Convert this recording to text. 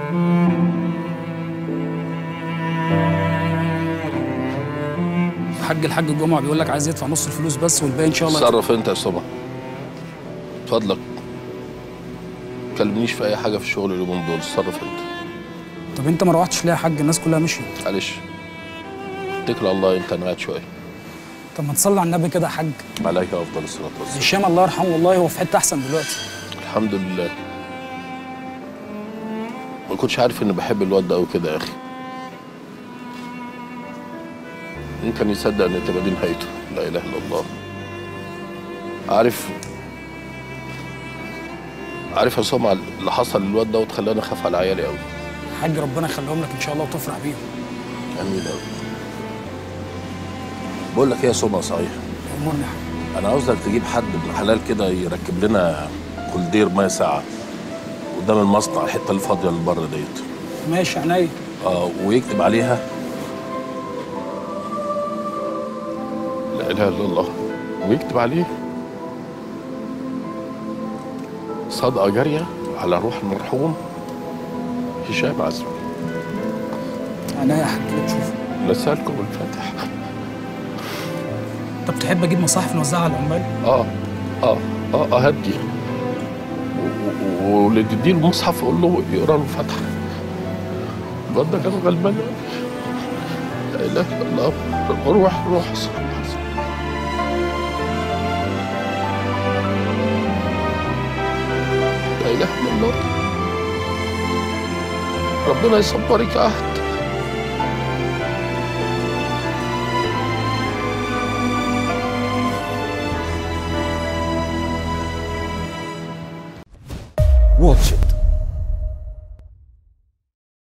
الحاج الحاج الجمعه بيقول لك عايز يدفع نص الفلوس بس والباقي ان شاء الله تصرف انت يا سمع فضلك كلمنيش في اي حاجه في الشغل اليومين دول تصرف انت طب انت ما روحتش ليه يا حاج الناس كلها مشيت معلش اتكل على الله انت قاعد شويه طب ما تصلي على النبي كده يا حاج عليك افضل الصلاه والسلام هشام الله يرحمه والله هو في حته احسن دلوقتي الحمد لله ما كنتش عارف اني بحب الواد ده قوي كده يا اخي مين كان يصدق ان تبقى دي نهايته لا اله الا الله عارف عارف يا سمع اللي حصل للواد ده وتخلاني اخاف على عيالي قوي حاج ربنا يخليهم لك ان شاء الله وتفرح بيهم امين قوي بقول لك ايه يا سمع صحيح امورنا يا حاج انا عاوزك تجيب حد ابن حلال كده يركب لنا كولدير ميه ساعه قدام المصنع الحته الفاضيه اللي بره ديت ماشي عينيا اه ويكتب عليها لا اله الا الله ويكتب عليه صدقه جاريه على روح المرحوم هشام عزمي عينيا يا حاج اللي تشوفه نسالكم الفاتح طب تحب اجيب مصاحف نوزعها على العمال اه اه اه اه هدي و- و- واللي تديله مصحف قول له يقرا له فاتحه الواد ده كان غلبان أوي. لا اله الا الله روح روح لا اله الا الله ربنا يصبرك يا عهد Watch